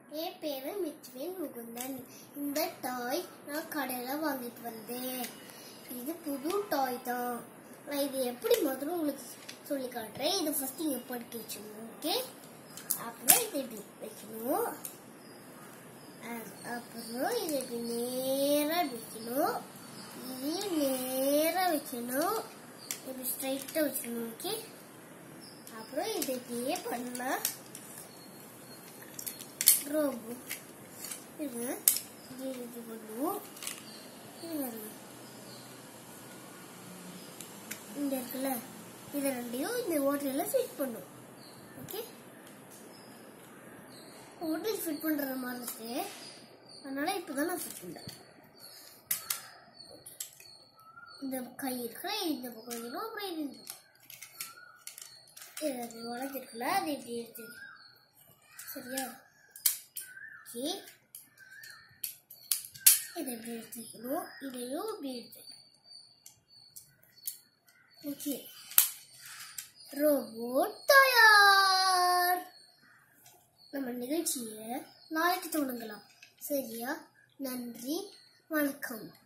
என் பேரு மித்வின் முகுந்தன் இந்த டாய் நான் கடையில் வாங்கிட்டு வந்தேன் இது புது டாய் தான் நான் இது எப்படி முதல்ல உங்களுக்கு சொல்லி காட்டுறேன் இது ஃபர்ஸ்ட் இங்கே படுக்க வச்சுக்கணும் ஓகே அப்புறம் இது இப்படி வைக்கணும் அ- அப்புறம் இது இப்படி நேராக வைக்கணும் இது நேராக வைக்கணும் இப்படி ஸ்ட்ரைட்டாக வச்சுக்கணும் ஓகே அப்புறம் இது இப்படியே பண்ணா ரோபோ இது இது இது பண்ணுவோம் இது பாருங்க. இங்க இருக்குல்ல இது ரெண்டையும் இந்த ஓட்டல ஃபிட் பண்ணும் ஓகே ஓட்டல் ஃபிட் பண்ற மாதிரி அதனால இப்பதான் நான் ஃபிட் பண்றேன் இந்த கை இருக்குல்ல இந்த பக்கம் வைக்கணும் அப்புறம் இது இந்த பக்கம். இது அது வளர்ந்துருக்குல்ல அது இப்படி எடுத்து சரியா ஓகே இதை இப்படி எடுத்துக்கணும் இதையும் இப்படி எடுத்துக்கணும் ஓகே ரோபோட் தயார் நம்ம நிகழ்ச்சியை நாளைக்கு தொடங்கலாம் சரியா நன்றி வணக்கம்